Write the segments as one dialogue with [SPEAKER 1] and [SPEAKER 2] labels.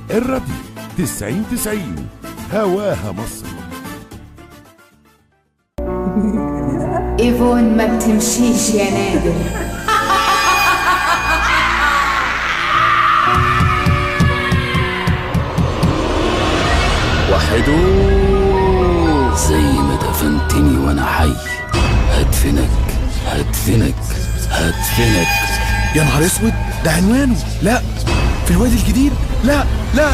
[SPEAKER 1] الراديو 90 90 هواها مصر
[SPEAKER 2] ايفون ما بتمشيش يا نادر
[SPEAKER 3] وحدو زي ما دفنتني وانا حي هدفنك هدفنك هدفنك
[SPEAKER 4] يا نهار اسود ده عنوانه لا في الوادي الجديد لا لا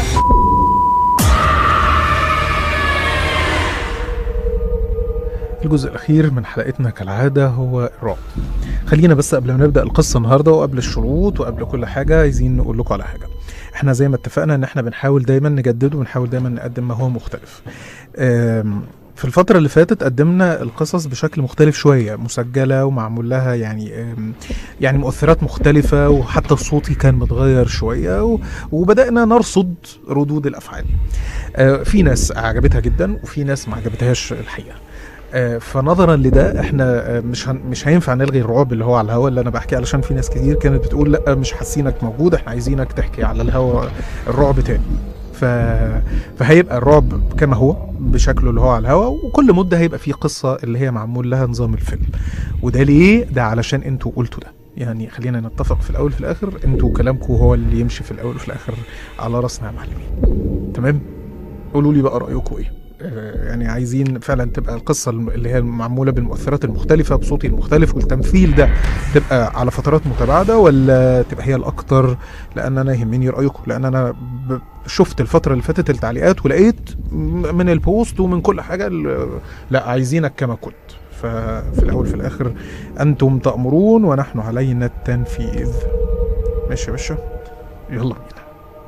[SPEAKER 5] الجزء الأخير من حلقتنا كالعادة هو الرعب خلينا بس قبل ما نبدأ القصة النهاردة وقبل الشروط وقبل كل حاجة عايزين نقول لكم على حاجة احنا زي ما اتفقنا ان احنا بنحاول دايما نجدد وبنحاول دايما نقدم ما هو مختلف آم، في الفترة اللي فاتت قدمنا القصص بشكل مختلف شوية مسجلة ومعمول لها يعني آم، يعني مؤثرات مختلفة وحتى صوتي كان متغير شوية و- وبدأنا نرصد ردود الأفعال آه، في ناس عجبتها جدا وفي ناس ما عجبتهاش الحقيقة آه، فنظرا لده احنا آه، مش هن مش هينفع نلغي الرعب اللي هو على الهواء اللي انا بحكي علشان في ناس كتير كانت بتقول لا مش حاسينك موجود احنا عايزينك تحكي على الهواء الرعب تاني ف... فهيبقى الرعب كما هو بشكله اللي هو على الهواء وكل مده هيبقى فيه قصه اللي هي معمول لها نظام الفيلم وده ليه ده علشان انتوا قلتوا ده يعني خلينا نتفق في الاول في الاخر انتوا كلامكم هو اللي يمشي في الاول وفي الاخر على راسنا يا معلمين تمام قولوا لي بقى رايكم ايه آه، يعني عايزين فعلا تبقى القصه الم- اللي هي معموله بالمؤثرات المختلفه بصوتي المختلف والتمثيل ده تبقى على فترات متباعده ولا تبقى هي الاكتر لان انا يهمني رايكم لان انا ب- شفت الفتره اللي فاتت التعليقات ولقيت م- من البوست ومن كل حاجه ال- لا عايزينك كما كنت ففي الاول في الاخر انتم تامرون ونحن علينا التنفيذ ماشي يا باشا يلا بينا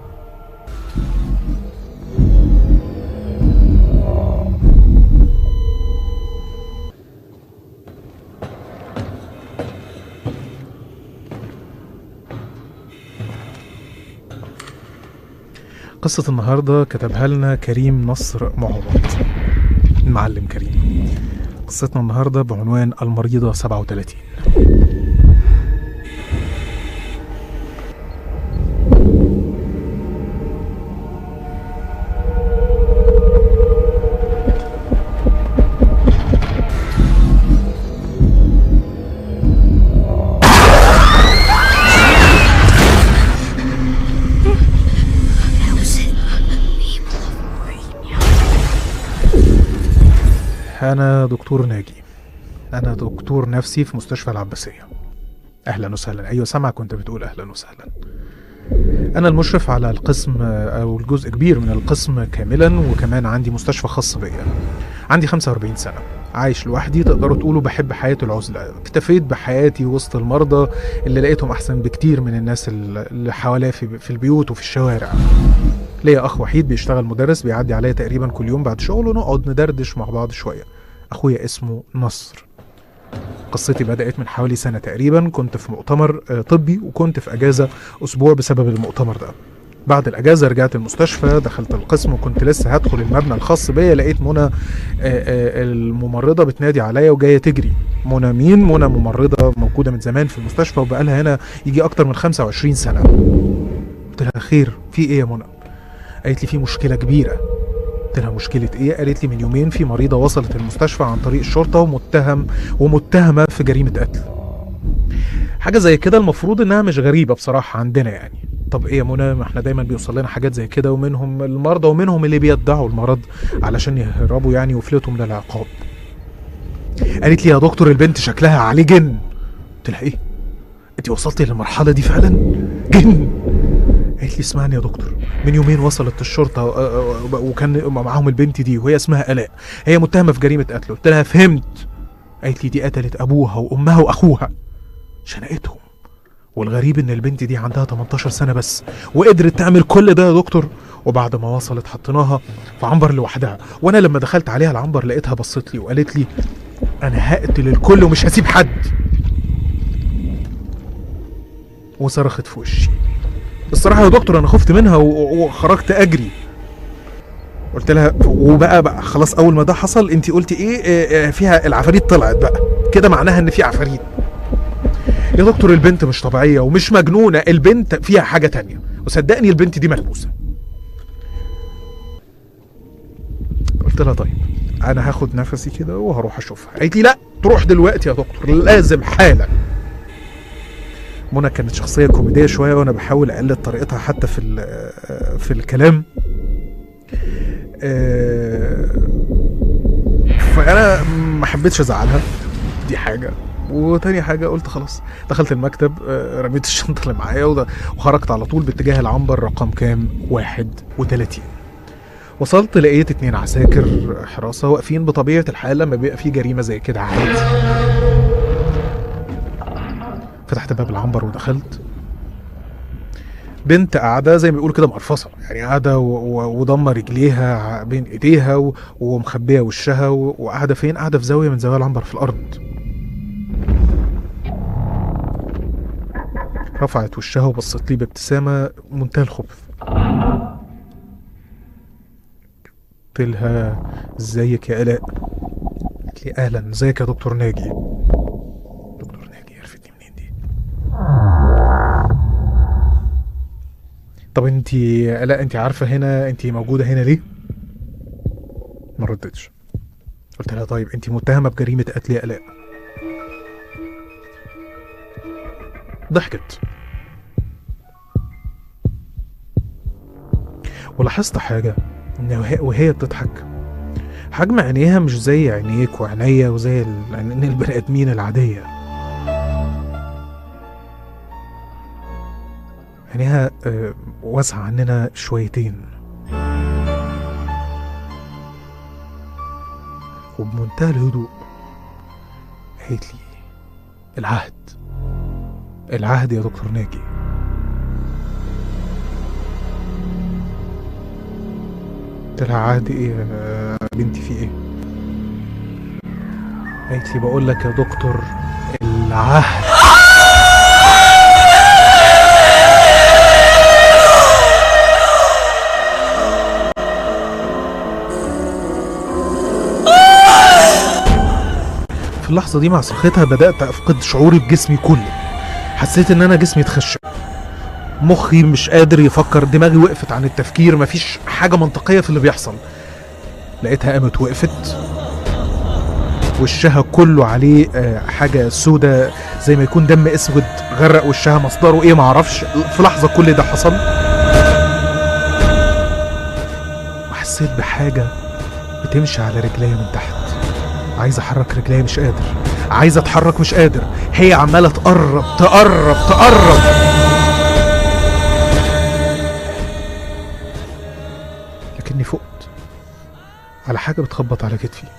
[SPEAKER 5] قصة النهاردة كتبها لنا كريم نصر معوض المعلم كريم قصتنا النهاردة بعنوان المريضة 37 أنا دكتور ناجي أنا دكتور نفسي في مستشفى العباسية أهلا وسهلا أيوة سامع كنت بتقول أهلا وسهلا أنا المشرف على القسم أو الجزء كبير من القسم كاملا وكمان عندي مستشفى خاص بيا عندي 45 سنة عايش لوحدي تقدروا تقولوا بحب حياة العزلة اكتفيت بحياتي وسط المرضى اللي لقيتهم أحسن بكتير من الناس اللي حواليا في, في البيوت وفي الشوارع ليا أخ وحيد بيشتغل مدرس بيعدي عليا تقريبا كل يوم بعد شغل ونقعد ندردش مع بعض شوية أخويا اسمه نصر قصتي بدأت من حوالي سنة تقريبا كنت في مؤتمر آه، طبي وكنت في أجازة أسبوع بسبب المؤتمر ده بعد الأجازة رجعت المستشفى دخلت القسم وكنت لسه هدخل المبنى الخاص بيا لقيت منى آه، آه، الممرضة بتنادي عليا وجاية تجري منى مين؟ منى ممرضة موجودة من زمان في المستشفى وبقالها هنا يجي أكتر من 25 سنة قلت لها خير في إيه يا منى؟ قالت لي في مشكلة كبيرة قلت لها مشكلة ايه؟ قالت لي من يومين في مريضة وصلت المستشفى عن طريق الشرطة ومتهم ومتهمة في جريمة قتل. حاجة زي كده المفروض انها مش غريبة بصراحة عندنا يعني. طب ايه يا منى ما احنا دايما بيوصل لنا حاجات زي كده ومنهم المرضى ومنهم اللي بيدعوا المرض علشان يهربوا يعني ويفلتوا من العقاب. قالت لي يا دكتور البنت شكلها عليه جن. قلت لها ايه؟ انت وصلتي للمرحلة دي فعلا؟ جن قالت لي اسمعني يا دكتور من يومين وصلت الشرطه آه، آه، آه، وكان معاهم البنت دي وهي اسمها الاء هي متهمه في جريمه قتل قلت لها فهمت قالت لي دي قتلت ابوها وامها واخوها شنقتهم والغريب ان البنت دي عندها 18 سنه بس وقدرت تعمل كل ده يا دكتور وبعد ما وصلت حطيناها في عنبر لوحدها وانا لما دخلت عليها العنبر لقيتها بصت لي وقالت لي انا هقتل الكل ومش هسيب حد وصرخت في وشي الصراحه يا دكتور انا خفت منها و- وخرجت اجري قلت لها وبقى بقى خلاص اول ما ده حصل انت قلتي ايه آه، آه، فيها العفاريت طلعت بقى كده معناها ان في عفاريت يا دكتور البنت مش طبيعيه ومش مجنونه البنت فيها حاجه تانية وصدقني البنت دي ملبوسه قلت لها طيب انا هاخد نفسي كده وهروح اشوفها قالت لي لا تروح دلوقتي يا دكتور لازم حالا منى كانت شخصيه كوميديه شويه وانا بحاول اقلد طريقتها حتى في ال- في الكلام آه، فانا ما حبيتش ازعلها دي حاجه وتاني حاجة قلت خلاص دخلت المكتب آه، رميت الشنطة اللي معايا وده- وخرجت على طول باتجاه العنبر رقم كام؟ 31 وصلت لقيت اتنين عساكر حراسة واقفين بطبيعة الحال لما بيبقى في جريمة زي كده عادي فتحت باب العنبر ودخلت بنت قاعدة زي ما بيقولوا كده مقرفصة يعني قاعدة و- و- وضمة رجليها ع- بين ايديها و- ومخبية وشها و- وقاعدة فين؟ قاعدة في زاوية من زوايا العنبر في الأرض رفعت وشها وبصت لي بابتسامة منتهى الخبث قلت لها ازيك يا آلاء قالت لي اهلا ازيك يا دكتور ناجي دكتور ناجي عرفتني منين دي طب انت يا آلاء انت عارفة هنا انت موجودة هنا ليه ما ردتش قلت لها طيب انت متهمة بجريمة قتل يا آلاء ضحكت ولاحظت حاجة إن وهي, وهي بتضحك حجم عينيها مش زي عينيك وعينيا وزي ال- عينين البني آدمين العادية عينيها آه، واسعة عننا شويتين وبمنتهى الهدوء قالت لي العهد العهد يا دكتور ناجي قلت لها عهد ايه يا بنتي في ايه قالت لي بقول لك يا دكتور العهد في اللحظة دي مع صرختها بدأت أفقد شعوري بجسمي كله حسيت إن أنا جسمي اتخشب مخي مش قادر يفكر دماغي وقفت عن التفكير مفيش حاجة منطقية في اللي بيحصل لقيتها قامت وقفت وشها كله عليه آه، حاجة سودة زي ما يكون دم اسود غرق وشها مصدره ايه معرفش في لحظة كل ده حصل وحسيت بحاجة بتمشي على رجليا من تحت عايز احرك رجليا مش قادر عايز اتحرك مش قادر هي عمالة تقرب تقرب تقرب لكني فقت على حاجة بتخبط على كتفي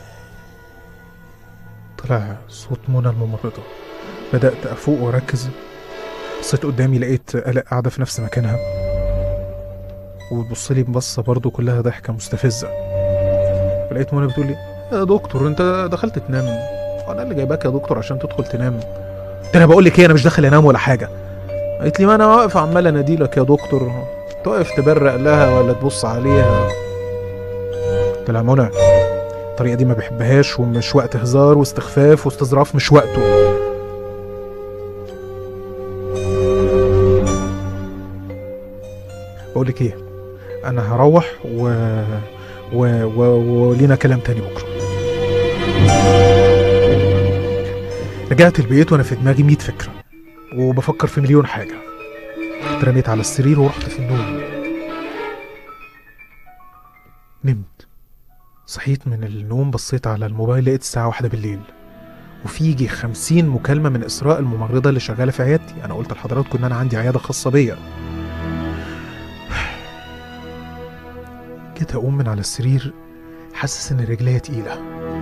[SPEAKER 5] طلع صوت منى الممرضة بدأت أفوق وأركز بصيت قدامي لقيت آلاء قاعدة في نفس مكانها وبتبص لي ببصة برضه كلها ضحكة مستفزة ولقيت منى بتقول لي يا دكتور انت دخلت تنام انا اللي جايباك يا دكتور عشان تدخل تنام قلت لها بقول لك ايه انا مش داخل انام ولا حاجه قالت لي ما انا واقف عمال اناديلك يا دكتور تقف تبرق لها ولا تبص عليها قلت لها منى الطريقه دي ما بحبهاش ومش وقت هزار واستخفاف واستظراف مش وقته بقول لك ايه انا هروح و... و... و... ولينا كلام تاني بكره رجعت البيت وانا في دماغي 100 فكره وبفكر في مليون حاجه اترميت على السرير ورحت في النوم نمت صحيت من النوم بصيت على الموبايل لقيت الساعة واحدة بالليل وفي يجي خمسين مكالمة من إسراء الممرضة اللي شغالة في عيادتي أنا قلت لحضراتكم إن أنا عندي عيادة خاصة بيا جيت أقوم من على السرير حاسس إن رجليا تقيلة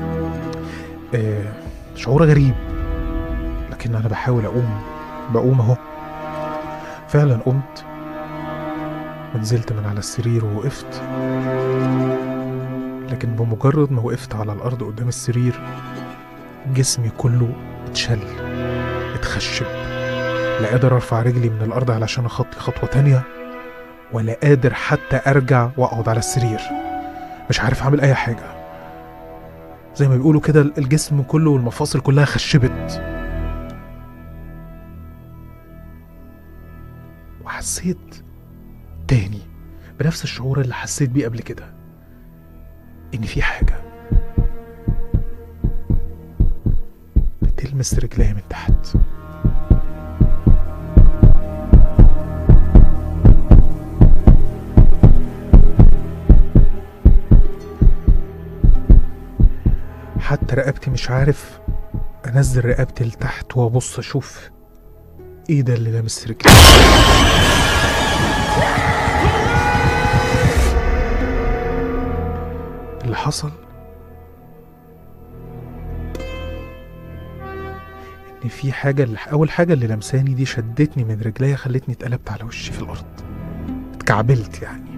[SPEAKER 5] آه شعور غريب لكن أنا بحاول أقوم بقوم أهو فعلا قمت ونزلت من على السرير ووقفت لكن بمجرد ما وقفت على الأرض قدام السرير جسمي كله اتشل اتخشب لا قادر ارفع رجلي من الأرض علشان أخطي خطوة تانية ولا قادر حتى أرجع وأقعد على السرير مش عارف أعمل أي حاجة زي ما بيقولوا كده الجسم كله والمفاصل كلها خشبت وحسيت تاني بنفس الشعور اللي حسيت بيه قبل كده ان في حاجه بتلمس رجليا من تحت حتى رقبتي مش عارف انزل رقبتي لتحت وابص اشوف ايه ده اللي لامس رجلي اللي حصل ان في حاجه اللي اول حاجه اللي لمساني دي شدتني من رجليا خلتني اتقلبت على وشي في الارض اتكعبلت يعني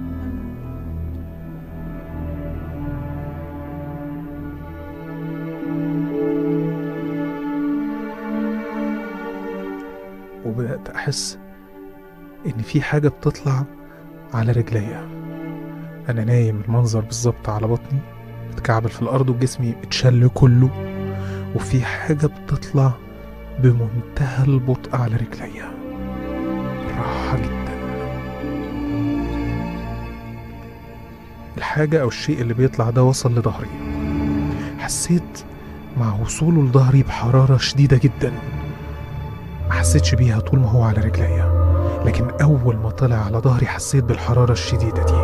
[SPEAKER 5] وبدأت أحس إن في حاجة بتطلع على رجليا أنا نايم المنظر بالظبط على بطني متكعبل في الأرض وجسمي اتشل كله وفي حاجة بتطلع بمنتهى البطء على رجليا بالراحة جدا الحاجة أو الشيء اللي بيطلع ده وصل لظهري حسيت مع وصوله لظهري بحرارة شديدة جدا ما حسيتش بيها طول ما هو على رجليا لكن أول ما طلع على ظهري حسيت بالحرارة الشديدة دي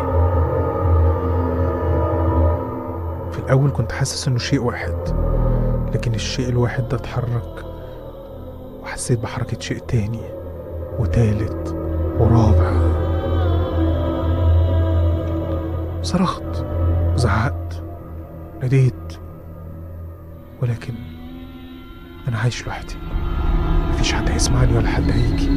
[SPEAKER 5] في الأول كنت حاسس إنه شيء واحد لكن الشيء الواحد ده اتحرك وحسيت بحركة شيء تاني وتالت ورابع صرخت زعقت ناديت ولكن أنا عايش لوحدي مفيش حد هيسمعني ولا حد هيجي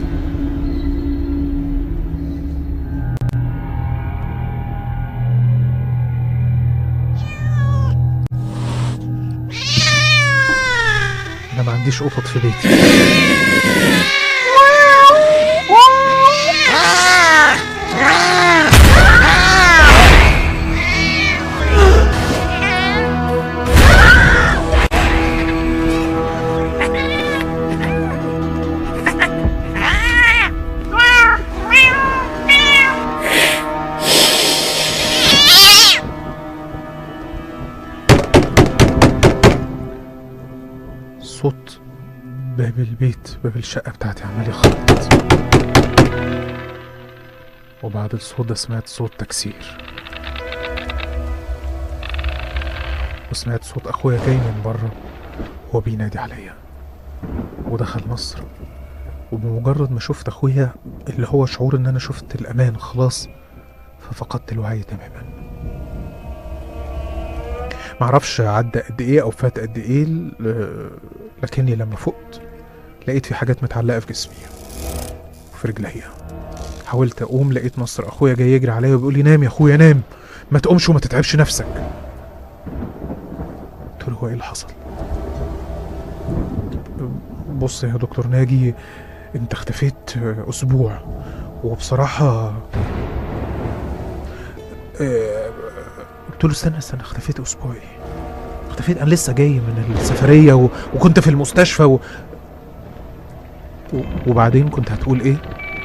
[SPEAKER 5] أنا ما عنديش قطط في بيتي صوت باب البيت باب الشقة بتاعتي عمال يخبط وبعد الصوت ده سمعت صوت تكسير وسمعت صوت أخويا جاي من بره وهو بينادي عليا ودخل مصر وبمجرد ما شفت أخويا اللي هو شعور إن أنا شفت الأمان خلاص ففقدت الوعي تماما معرفش عدى قد ايه او فات قد ايه ل- لكني لما فقت لقيت في حاجات متعلقه في جسمي وفي رجليا حاولت اقوم لقيت نصر اخويا جاي يجري عليا وبيقول لي نام يا اخويا نام ما تقومش وما تتعبش نفسك قلت له هو ايه اللي حصل بص يا دكتور ناجي انت اختفيت اسبوع وبصراحه آه، قلت له استنى استنى اختفيت اسبوع ايه اختفيت انا لسه جاي من السفريه و... وكنت في المستشفى و... و... وبعدين كنت هتقول ايه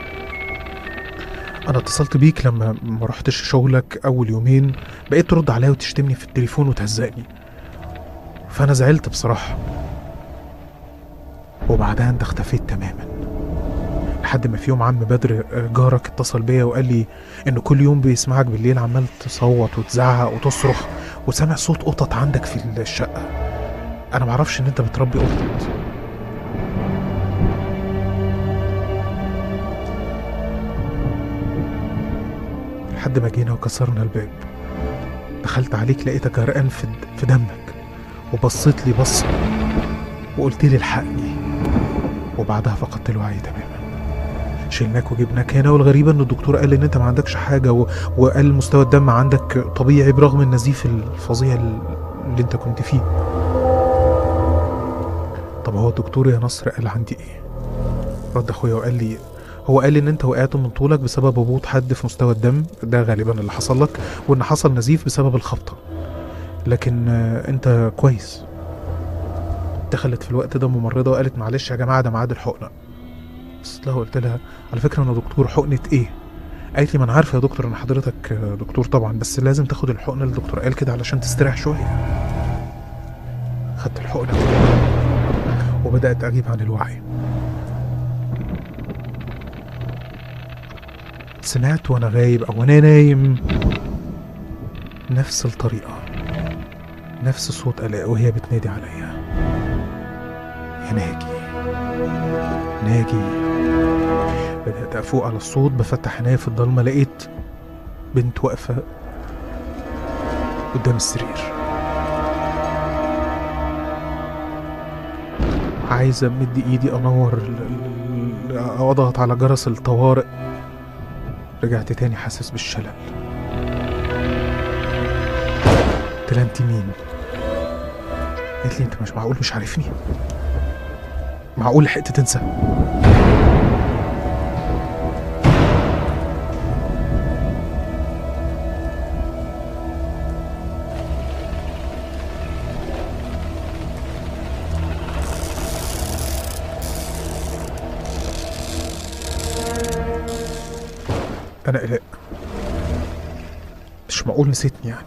[SPEAKER 5] انا اتصلت بيك لما ما رحتش شغلك اول يومين بقيت ترد عليا وتشتمني في التليفون وتهزقني فانا زعلت بصراحه وبعدها انت اختفيت تماما لحد ما في يوم عم بدر آه، جارك اتصل بيا وقال لي ان كل يوم بيسمعك بالليل عمال تصوت وتزعق وتصرخ وسامع صوت قطط عندك في الشقه انا معرفش ان انت بتربي قطط لحد ما جينا وكسرنا الباب دخلت عليك لقيتك غرقان في في دمك وبصيت لي بصه وقلت لي الحقني وبعدها فقدت الوعي تماما شلناك وجبناك هنا والغريبة ان الدكتور قال ان انت ما عندكش حاجة و... وقال مستوى الدم عندك طبيعي برغم النزيف الفظيع اللي انت كنت فيه طب هو الدكتور يا نصر قال عندي ايه رد اخويا وقال لي هو قال ان انت وقعت من طولك بسبب هبوط حد في مستوى الدم ده غالبا اللي حصل لك وان حصل نزيف بسبب الخبطة لكن آه، انت كويس دخلت في الوقت ده ممرضة وقالت معلش يا جماعة ده ميعاد الحقنة بس لها قلت لها على فكرة أنا دكتور حقنة إيه؟ قالت لي ما انا عارفه يا دكتور ان حضرتك آه، دكتور طبعا بس لازم تاخد الحقنه اللي الدكتور قال كده علشان تستريح شويه خدت الحقنه وبدات اغيب عن الوعي سمعت وانا غايب او وانا نايم نفس الطريقه نفس صوت الاء وهي بتنادي عليا يا ناجي ناجي بدأت أفوق على الصوت بفتح عينيا في الضلمة لقيت بنت واقفة قدام السرير عايزة أمد إيدي أنور ال- ال- أو أضغط على جرس الطوارئ رجعت تاني حاسس بالشلل قلت لها انت مين؟ قالت لي انت مش معقول مش عارفني معقول لحقت تنسى انا الاء مش معقول نسيتني يعني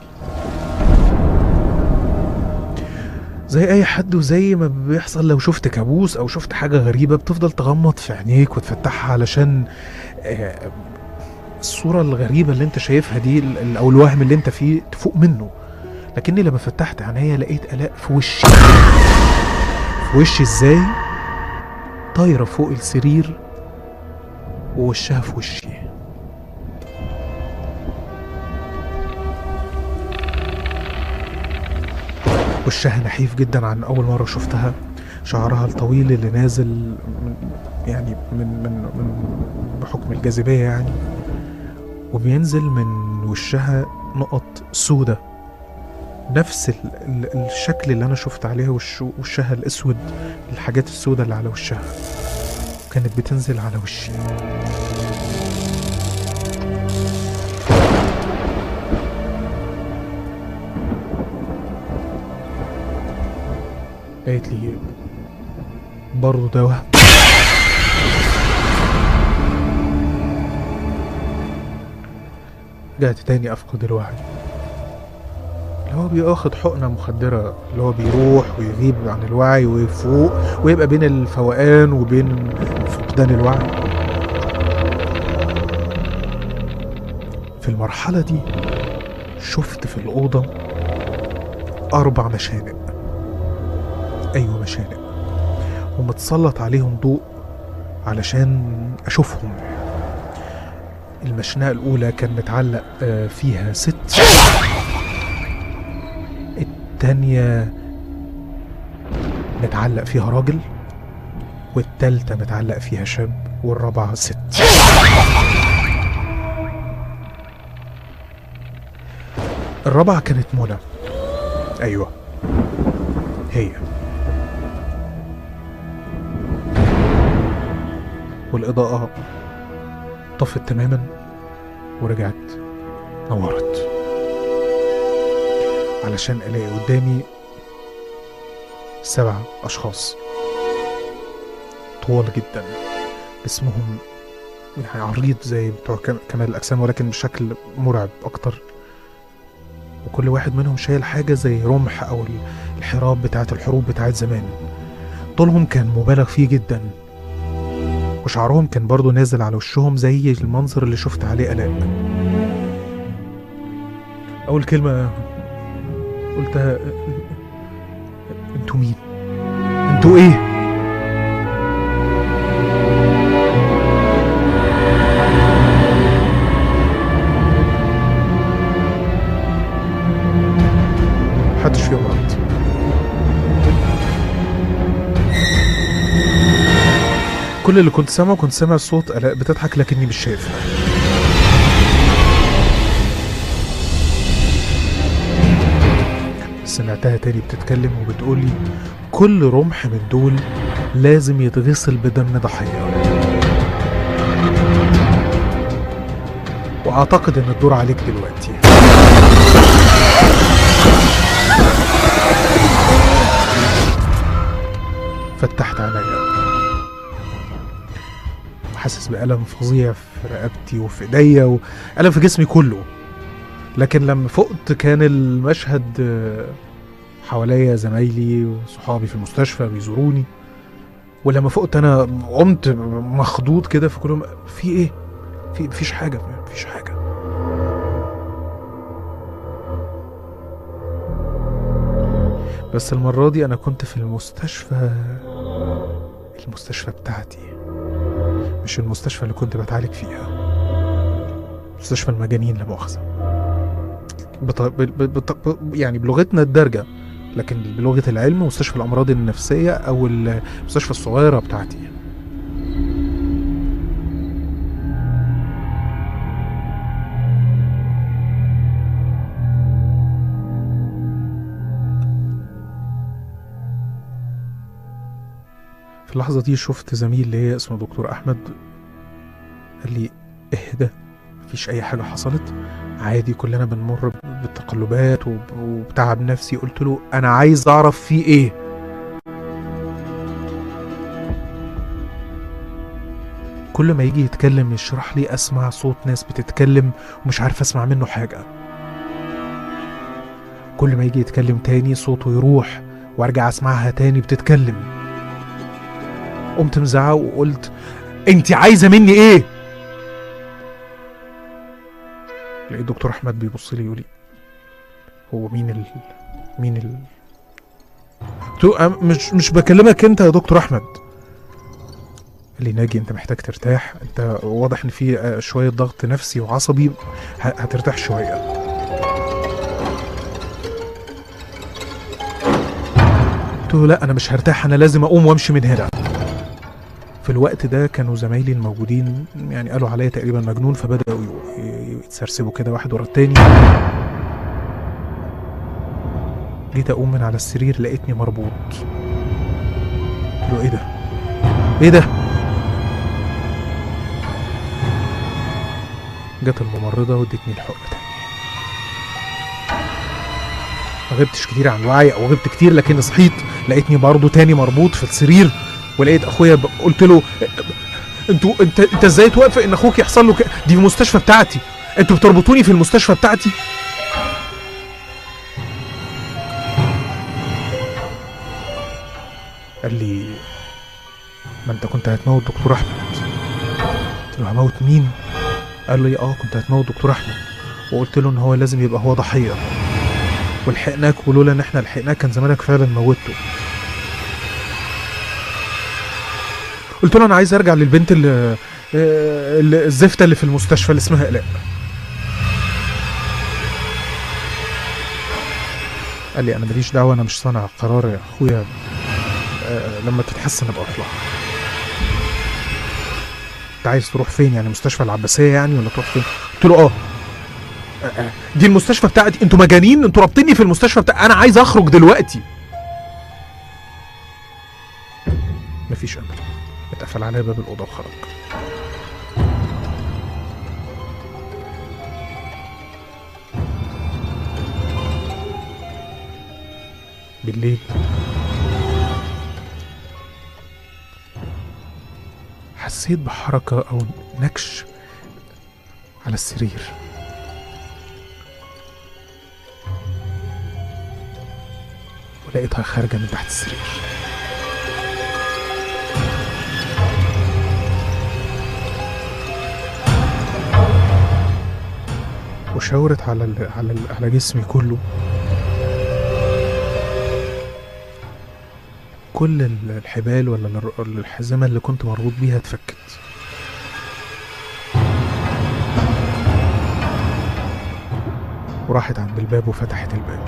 [SPEAKER 5] زي اي حد وزي ما بيحصل لو شفت كابوس او شفت حاجه غريبه بتفضل تغمض في عينيك وتفتحها علشان آه، الصوره الغريبه اللي انت شايفها دي ال- او الوهم اللي انت فيه تفوق منه لكني لما فتحت عينيا لقيت الاء في وشي في وشي ازاي طايره فوق السرير ووشها في وشي وشها نحيف جدا عن أول مرة شفتها شعرها الطويل اللي نازل من يعني من من من بحكم الجاذبية يعني وبينزل من وشها نقط سودة نفس ال ال الشكل اللي أنا شفت عليها وش وشها الأسود الحاجات السودة اللي على وشها كانت بتنزل على وشي قالت لي برضه ده وهم رجعت تاني أفقد الوعي اللي هو بياخد حقنة مخدرة اللي هو بيروح ويغيب عن الوعي ويفوق ويبقى بين الفوقان وبين فقدان الوعي في المرحلة دي شفت في الأوضة أربع مشانق أيوة مشانق ومتسلط عليهم ضوء علشان أشوفهم المشنقة الأولى كان متعلق آه، فيها ست التانية متعلق فيها راجل والتالتة متعلق فيها شاب والرابعة ست الرابعة كانت منى أيوة هي والإضاءة طفت تماما ورجعت نورت علشان ألاقي قدامي سبع أشخاص طوال جدا اسمهم يعني عريض زي بتوع كم- كمال الأجسام ولكن بشكل مرعب أكتر وكل واحد منهم شايل حاجة زي رمح أو ال- الحراب بتاعت الحروب بتاعت زمان طولهم كان مبالغ فيه جدا وشعرهم كان برضو نازل على وشهم زي المنظر اللي شفت عليه آلاء أول كلمة قلتها انتوا مين؟ انتوا ايه؟ محدش فيهم رد كل اللي كنت سامعه كنت سامع صوت آلاء بتضحك لكني مش شايفها سمعتها تاني بتتكلم وبتقولي كل رمح من دول لازم يتغسل بدم ضحية وأعتقد إن الدور عليك دلوقتي فتحت عينيا حاسس بألم فظيع في رقبتي وفي ايديا وألم في جسمي كله لكن لما فقت كان المشهد آه، حواليا زمايلي وصحابي في المستشفى بيزوروني ولما فقت انا قمت مخضوض كده في كلهم في ايه في مفيش حاجه مفيش حاجه بس المرة دي أنا كنت في المستشفى المستشفى بتاعتي مش المستشفى اللي كنت بتعالج فيها مستشفى المجانين لا مؤاخذة بط... ب... ب... بط... ب... يعني بلغتنا الدارجة لكن بلغة العلم مستشفى الأمراض النفسية أو المستشفى الصغيرة بتاعتي في اللحظة دي شفت زميل ليا اسمه دكتور أحمد قال لي اهدى مفيش أي حاجة حصلت عادي كلنا بنمر بالتقلبات وب- وبتعب نفسي قلت له أنا عايز أعرف في إيه كل ما يجي يتكلم يشرح لي أسمع صوت ناس بتتكلم ومش عارف أسمع منه حاجة كل ما يجي يتكلم تاني صوته يروح وارجع اسمعها تاني بتتكلم قمت مزعق وقلت انت عايزه مني ايه لقيت دكتور احمد بيبص لي يقول لي هو مين ال مين ال قلت له أم- مش مش بكلمك انت يا دكتور احمد قال لي ناجي انت محتاج ترتاح انت واضح ان في آه، شويه ضغط نفسي وعصبي ه- هترتاح شويه قلت له لا انا مش هرتاح انا لازم اقوم وامشي من هنا في الوقت ده كانوا زمايلي الموجودين يعني قالوا عليا تقريبا مجنون فبداوا ي- ي- يتسرسبوا كده واحد ورا التاني جيت اقوم من على السرير لقيتني مربوط قلت له ايه ده ايه ده جت الممرضة وادتني الحقنة تاني ما غبتش كتير عن الوعي او غبت كتير لكن صحيت لقيتني برضه تاني مربوط في السرير ولقيت اخويا ب... قلت له انتوا انت انت ازاي توافق ان اخوك يحصل له ك... دي في المستشفى بتاعتي انتوا بتربطوني في المستشفى بتاعتي قال لي ما انت كنت هتموت دكتور احمد قلت له هموت مين قال لي اه كنت هتموت دكتور احمد وقلت له ان هو لازم يبقى هو ضحيه ولحقناك ولولا ان احنا لحقناك كان زمانك فعلا موتته قلت له انا عايز ارجع للبنت اللي اللي- الزفته اللي في المستشفى اللي اسمها الاء قال لي انا ماليش دعوه انا مش صانع قرار يا اخويا آه، لما تتحسن ابقى اروح لها انت عايز تروح فين يعني مستشفى العباسيه يعني ولا تروح فين قلت له اه آه، آه، دي المستشفى بتاعتي انتوا مجانين انتوا رابطيني في المستشفى بتاعتي انا عايز اخرج دلوقتي مفيش امل اتقفل عليا باب الاوضه وخرج بالليل حسيت بحركة أو نكش على السرير ولقيتها خارجة من تحت السرير وشاورت على ال... على ال... على جسمي كله كل ال- الحبال ولا الر- الحزمة اللي كنت مربوط بيها اتفكت وراحت عند الباب وفتحت الباب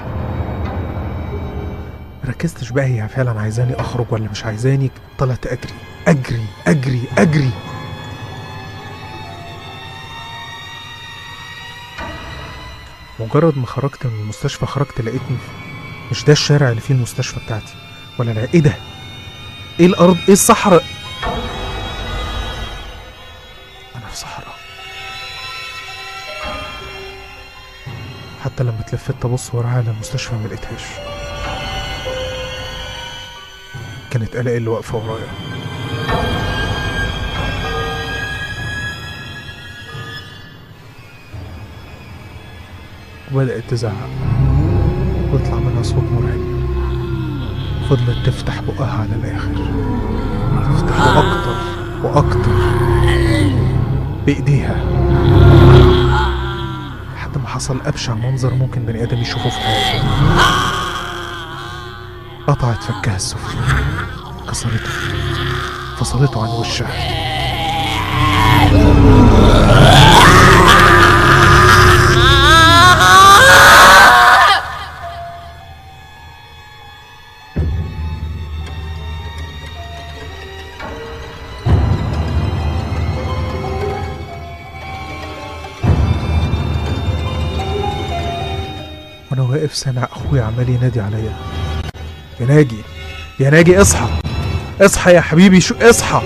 [SPEAKER 5] مركزتش بقى هي فعلا عايزاني اخرج ولا مش عايزاني طلعت اجري اجري اجري اجري مجرد ما خرجت من المستشفى خرجت لقيتني في- مش ده الشارع اللي فيه المستشفى بتاعتي ولا لا ايه ده ايه الارض ايه الصحراء انا في صحراء حتى لما اتلفت ابص وراها على المستشفى ما لقيتهاش كانت الاقي اللي واقفه ورايا وبدأت تزعق ويطلع منها صوت مرعب فضلت تفتح بقها على الآخر تفتحه أكتر وأكتر بإيديها لحد ما حصل أبشع منظر ممكن بني آدم يشوفه في حياته قطعت فكها السفلي كسرته فصلته عن وشها وانا واقف سامع اخويا عمال ينادي عليا يا ناجي يا ناجي اصحى اصحى يا حبيبي شو اصحى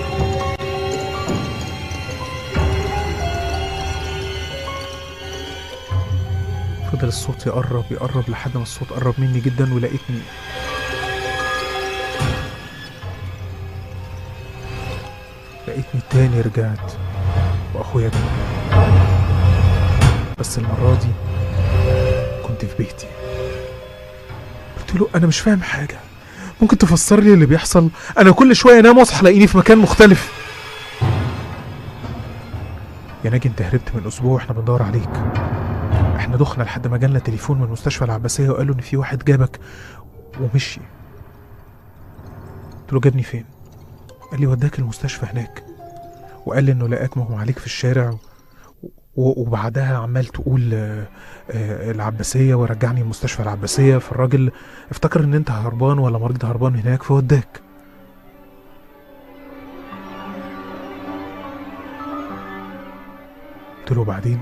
[SPEAKER 5] فضل الصوت يقرب يقرب لحد ما الصوت قرب مني جدا ولقيتني لقيتني تاني رجعت واخويا جنبي بس المرة دي كنت في بيتي قلت له انا مش فاهم حاجة ممكن تفسر لي اللي بيحصل انا كل شوية انام واصحى الاقيني في مكان مختلف يا ناجي انت هربت من اسبوع واحنا بندور عليك احنا دخنا لحد ما جالنا تليفون من مستشفى العباسية وقالوا ان في واحد جابك ومشي قلت له جابني فين قال لي وداك المستشفى هناك وقال لي انه لقاك مغمى عليك في الشارع و- وبعدها عمال تقول آه، آه، العباسية ورجعني المستشفى العباسية فالراجل افتكر ان انت هربان ولا مريض هربان هناك فوداك قلت له بعدين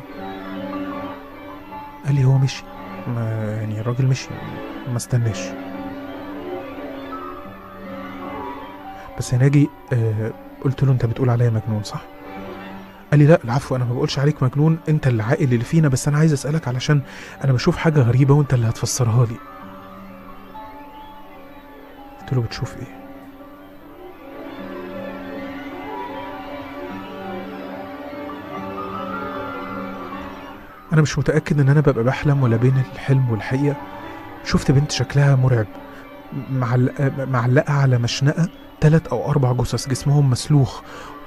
[SPEAKER 5] قال لي هو مشي ما يعني الراجل مشي ما استناش بس يا ناجي آه قلت له انت بتقول عليا مجنون صح قال لي لا العفو انا ما بقولش عليك مجنون انت العاقل اللي فينا بس انا عايز اسالك علشان انا بشوف حاجه غريبه وانت اللي هتفسرها لي قلت له بتشوف ايه انا مش متاكد ان انا ببقى بحلم ولا بين الحلم والحقيقه شفت بنت شكلها مرعب معلقه معلقه على مشنقه تلات او اربع جثث جسمهم مسلوخ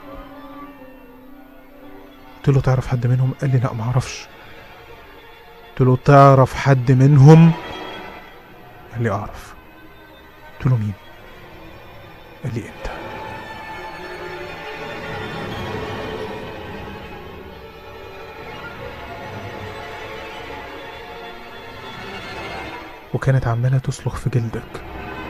[SPEAKER 5] قلت له تعرف حد منهم قال لي لا معرفش قلت له تعرف حد منهم قال لي اعرف قلت له مين قال لي انت وكانت عمالة تصلخ في جلدك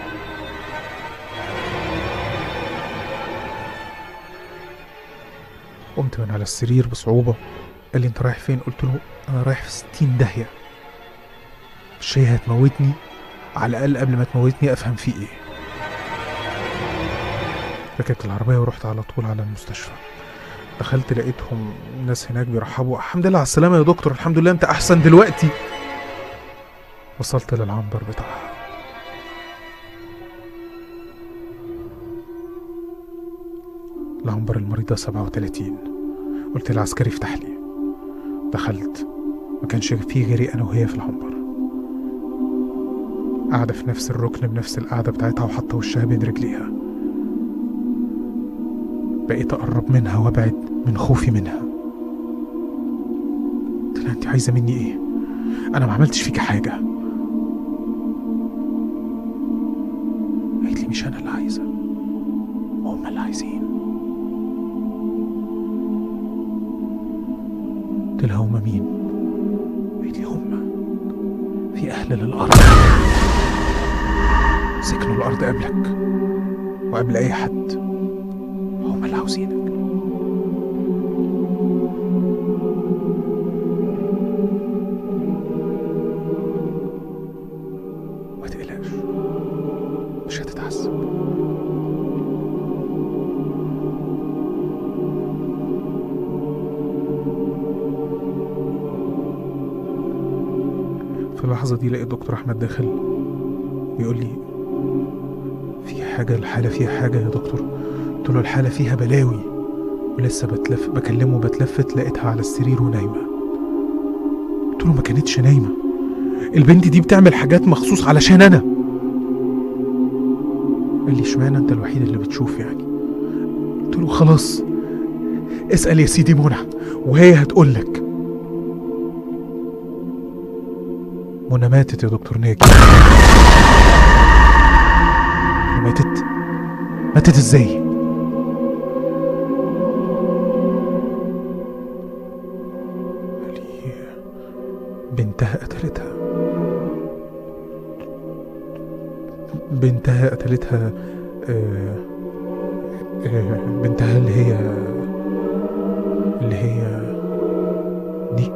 [SPEAKER 5] قمت من على السرير بصعوبة قال لي انت رايح فين قلت له انا رايح في ستين داهية مش هي هتموتني على الاقل قبل ما تموتني افهم في ايه ركبت العربية ورحت على طول على المستشفى دخلت لقيتهم ناس هناك بيرحبوا الحمد لله على السلامة يا دكتور الحمد لله انت احسن دلوقتي وصلت للعنبر بتاعها العنبر المريضة 37 قلت للعسكري افتح لي دخلت ما كانش فيه غيري انا وهي في العنبر قاعدة في نفس الركن بنفس القعدة بتاعتها وحاطة وشها بين رجليها بقيت أقرب منها وأبعد من خوفي منها قلت لها أنت عايزة مني إيه؟ أنا ما عملتش فيك حاجة قالت لي مش أنا اللي عايزة هم اللي عايزين قلت لها هم مين؟ قالت لي هم في أهل للأرض سكنوا الأرض قبلك وقبل أي حد هم اللي عاوزينك ما تقلقش مش هتتعذب في اللحظة دي لقيت دكتور أحمد داخل بيقول لي في حاجة الحالة فيها حاجة يا دكتور قلت له الحالة فيها بلاوي ولسه بتلف بكلمه بتلفت لقيتها على السرير ونايمة قلت له ما كانتش نايمة البنت دي بتعمل حاجات مخصوص علشان انا قال لي اشمعنى انت الوحيد اللي بتشوف يعني قلت له خلاص اسال يا سيدي منى وهي هتقول لك منى ماتت يا دكتور ناجي ماتت ماتت ازاي قال لي بنتها قتلتها بنتها قتلتها آه آه بنتها اللي هي اللي هي دي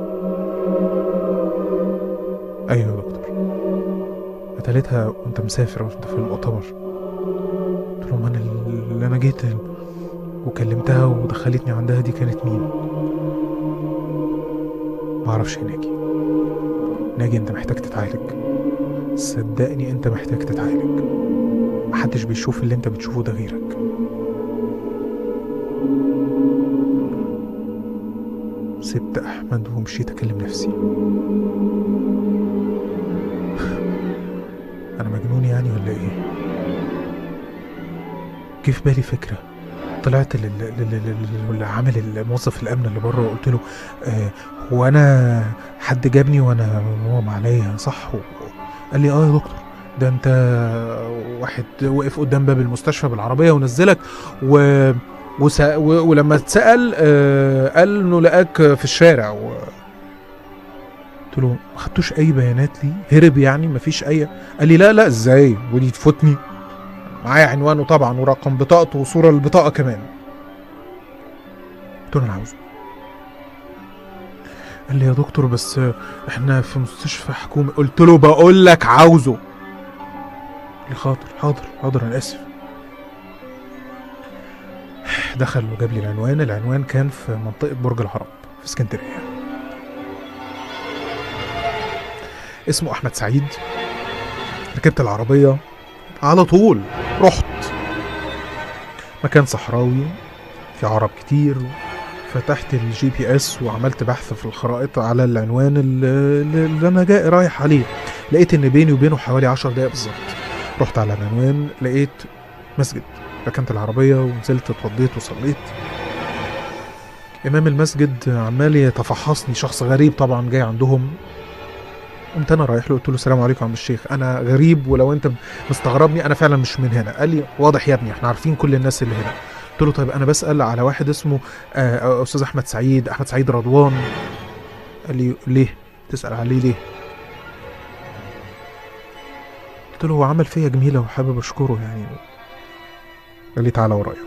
[SPEAKER 5] ايوه يا دكتور قتلتها وانت مسافر وانت في المؤتمر قلت لهم انا اللي انا جيت وكلمتها ودخلتني عندها دي كانت مين معرفش يا ناجي ناجي انت محتاج تتعالج صدقني انت محتاج تتعالج محدش بيشوف اللي انت بتشوفه ده غيرك سبت احمد ومشيت اكلم نفسي انا مجنون يعني ولا ايه جه في بالي فكره طلعت لل- لل- لل- لعامل الموظف الامن اللي بره وقلت له آه هو انا حد جابني وانا مغمى عليا صح و- قال لي اه يا دكتور ده انت واحد وقف قدام باب المستشفى بالعربيه ونزلك و وسا... و... ولما اتسال آه قال انه لقاك في الشارع و... قلت له ما خدتوش اي بيانات لي هرب يعني ما فيش اي قال لي لا لا ازاي ودي تفوتني معايا عنوانه طبعا ورقم بطاقته وصوره البطاقه كمان قلت له انا عاوزه قال لي يا دكتور بس احنا في مستشفى حكومي قلت له بقول لك عاوزه قال لي حاضر حاضر حاضر انا اسف دخل وجاب لي العنوان العنوان كان في منطقة برج العرب في اسكندرية اسمه أحمد سعيد ركبت العربية على طول رحت مكان صحراوي في عرب كتير فتحت الجي بي اس وعملت بحث في الخرائط على العنوان اللي, اللي انا جاي رايح عليه لقيت ان بيني وبينه حوالي عشر دقايق بالظبط رحت على العنوان لقيت مسجد ركنت العربية ونزلت اتوضيت وصليت إمام المسجد عمال يتفحصني شخص غريب طبعا جاي عندهم قمت انا رايح له قلت له السلام عليكم يا عم الشيخ انا غريب ولو انت مستغربني انا فعلا مش من هنا قال لي واضح يا ابني احنا عارفين كل الناس اللي هنا قلت له طيب انا بسال على واحد اسمه آه، استاذ احمد سعيد احمد سعيد رضوان قال لي ليه تسال عليه ليه قلت له هو عمل فيا جميله وحابب اشكره يعني قال لي تعالى ورايا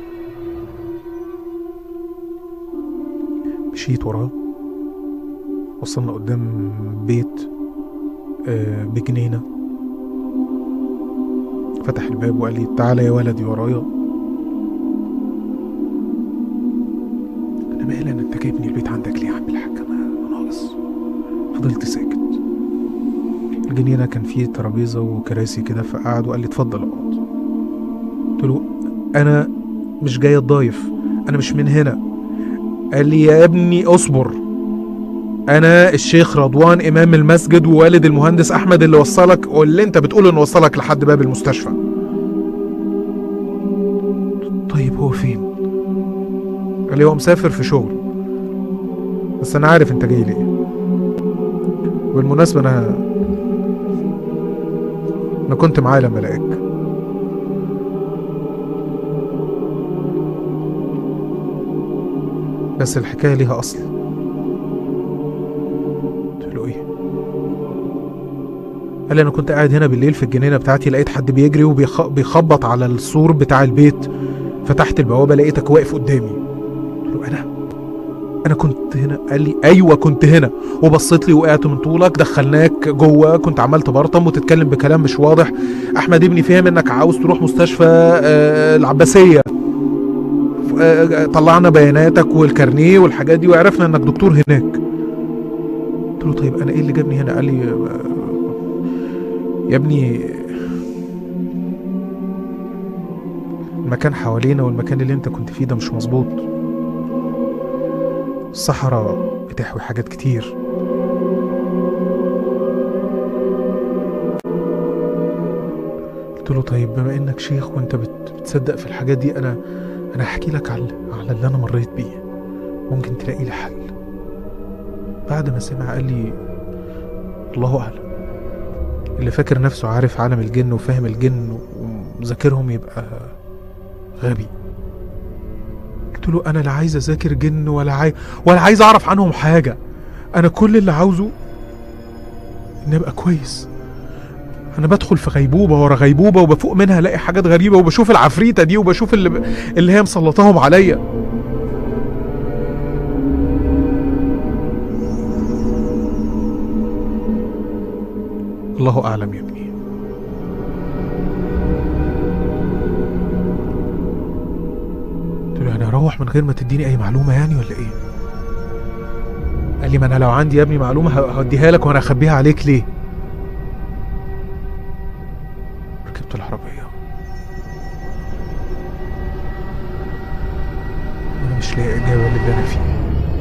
[SPEAKER 5] مشيت وراه وصلنا قدام بيت آه، بجنينة فتح الباب وقال لي تعالى يا ولدي ورايا انا مالي انا انت جايبني البيت عندك ليه يا عم الحاج انا ناقص فضلت ساكت الجنينة كان فيه ترابيزة وكراسي كده فقعد وقال لي اتفضل اقعد قلت له انا مش جاي اتضايف انا مش من هنا قال لي يا ابني اصبر انا الشيخ رضوان امام المسجد ووالد المهندس احمد اللي وصلك واللي انت بتقول انه وصلك لحد باب المستشفى طيب هو فين قال لي هو مسافر في شغل بس انا عارف انت جاي ليه بالمناسبة انا انا كنت معاه لما لقاك بس الحكاية ليها أصل قلت له إيه قال لي أنا كنت قاعد هنا بالليل في الجنينة بتاعتي لقيت حد بيجري وبيخبط على السور بتاع البيت فتحت البوابة لقيتك واقف قدامي قلت له أنا أنا كنت هنا قال لي أيوة كنت هنا وبصيت لي وقعت من طولك دخلناك جوه كنت عمال برطم وتتكلم بكلام مش واضح أحمد ابني فهم إنك عاوز تروح مستشفى آه، العباسية آه، طلعنا بياناتك والكارنيه والحاجات دي وعرفنا انك دكتور هناك قلت له طيب انا ايه اللي جابني هنا قال لي آه، يا ابني المكان حوالينا والمكان اللي انت كنت فيه ده مش مظبوط الصحراء بتحوي حاجات كتير قلت له طيب بما انك شيخ وانت بت- بتصدق في الحاجات دي انا انا هحكي لك على على اللي انا مريت بيه ممكن تلاقي لي حل بعد ما سمع قال لي الله اعلم اللي فاكر نفسه عارف عالم الجن وفاهم الجن ومذاكرهم يبقى غبي قلت له انا لا عايز اذاكر جن ولا عايز ولا عايز اعرف عنهم حاجه انا كل اللي عاوزه اني ابقى كويس انا بدخل في غيبوبه ورا غيبوبه وبفوق منها الاقي حاجات غريبه وبشوف العفريته دي وبشوف اللي, ب... اللي هي مسلطاهم عليا الله اعلم يا ابني قلت له يعني اروح من غير ما تديني اي معلومه يعني ولا ايه قال لي ما انا لو عندي يا ابني معلومه ه- هوديها لك وانا اخبيها عليك ليه ركبت العربيه وانا مش لاقي اجابه للي انا فيه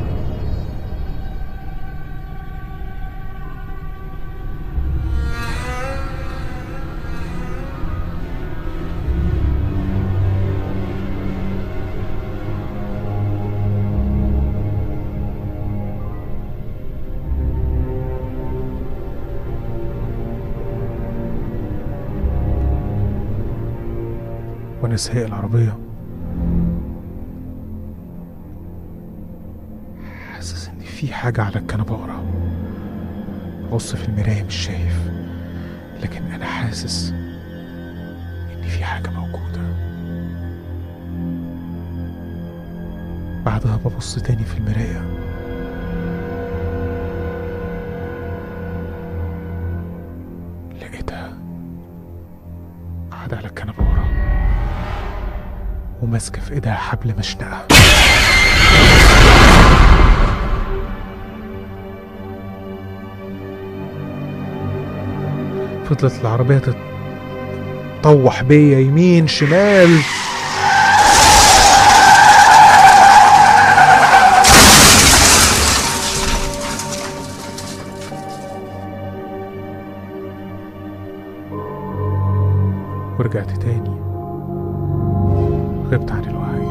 [SPEAKER 5] وانا سايق العربية حاسس ان في حاجة على الكنبة ورا ببص في المراية مش شايف لكن انا حاسس ان في حاجة موجودة بعدها ببص تاني في المراية لقيتها قاعدة على الكنبة ورا وماسكة في ايدها حبل مشنقة فضلت العربية تطوح بيا يمين شمال ورجعت تاني غبت عن الوعي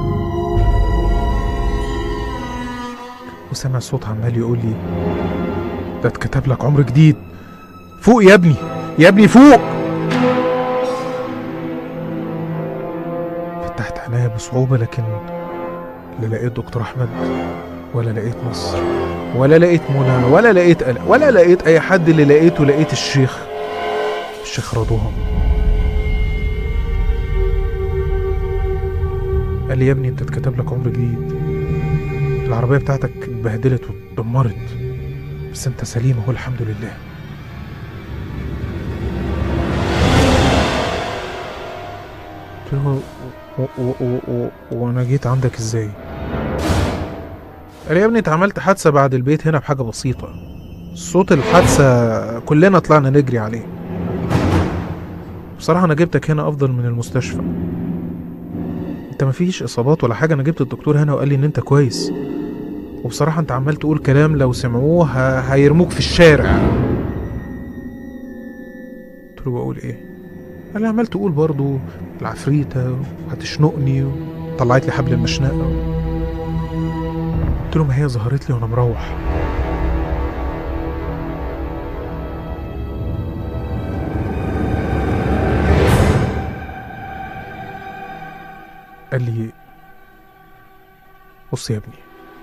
[SPEAKER 5] وسمع صوت عمال يقول لي ده اتكتب لك عمر جديد فوق يا ابني يا ابني فوق فتحت عينيا بصعوبة لكن لا لقيت دكتور أحمد ولا لقيت مصر ولا لقيت منى ولا لقيت قلق ولا لقيت أي حد اللي لقيته لقيت الشيخ الشيخ رضوهم قال لي يا ابني انت اتكتب لك عمر جديد العربية بتاعتك اتبهدلت واتدمرت بس انت سليم اهو الحمد لله قلت له و- و- و- و- وانا جيت عندك ازاي قال لي يا ابني انت عملت حادثة بعد البيت هنا بحاجة بسيطة صوت الحادثة كلنا طلعنا نجري عليه بصراحة انا جبتك هنا افضل من المستشفى انت مفيش اصابات ولا حاجة انا جبت الدكتور هنا وقال لي ان انت كويس وبصراحة انت عمال تقول كلام لو سمعوه ه- هيرموك في الشارع قلت له بقول ايه قال لي عمال تقول برضو العفريتة هتشنقني وطلعت لي حبل المشنقة قلت له ما هي ظهرت لي وانا مروح قال لي بص يا ابني